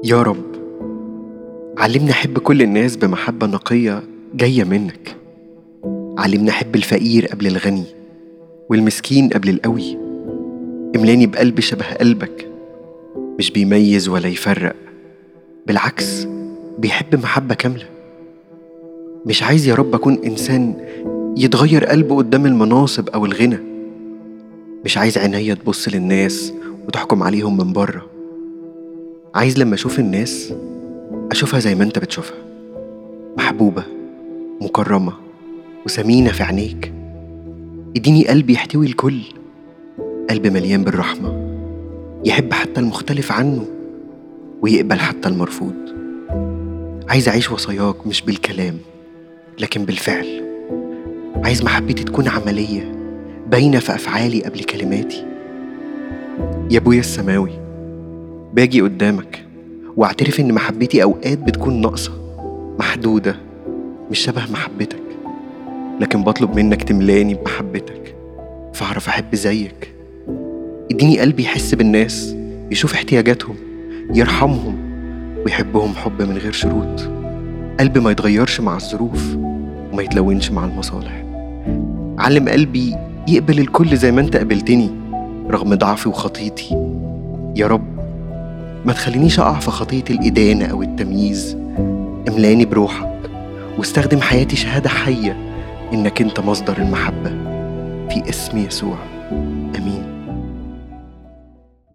يا رب علمني أحب كل الناس بمحبة نقية جاية منك علمني أحب الفقير قبل الغني والمسكين قبل القوي املاني بقلب شبه قلبك مش بيميز ولا يفرق بالعكس بيحب محبة كاملة مش عايز يا رب أكون إنسان يتغير قلبه قدام المناصب أو الغنى مش عايز عينيا تبص للناس وتحكم عليهم من بره عايز لما أشوف الناس أشوفها زي ما أنت بتشوفها محبوبة مكرمة وثمينة في عينيك اديني قلب يحتوي الكل قلب مليان بالرحمة يحب حتى المختلف عنه ويقبل حتى المرفوض عايز أعيش وصاياك مش بالكلام لكن بالفعل عايز محبتي تكون عملية باينة في أفعالي قبل كلماتي يا أبويا السماوي باجي قدامك واعترف إن محبتي أوقات بتكون ناقصة محدودة مش شبه محبتك لكن بطلب منك تملاني بمحبتك فأعرف أحب زيك اديني قلبي يحس بالناس يشوف احتياجاتهم يرحمهم ويحبهم حب من غير شروط قلب ما يتغيرش مع الظروف وما يتلونش مع المصالح علم قلبي يقبل الكل زي ما انت قبلتني رغم ضعفي وخطيتي يا رب ما تخلينيش اقع في خطية الإدانة أو التمييز املاني بروحك واستخدم حياتي شهادة حية إنك أنت مصدر المحبة في اسم يسوع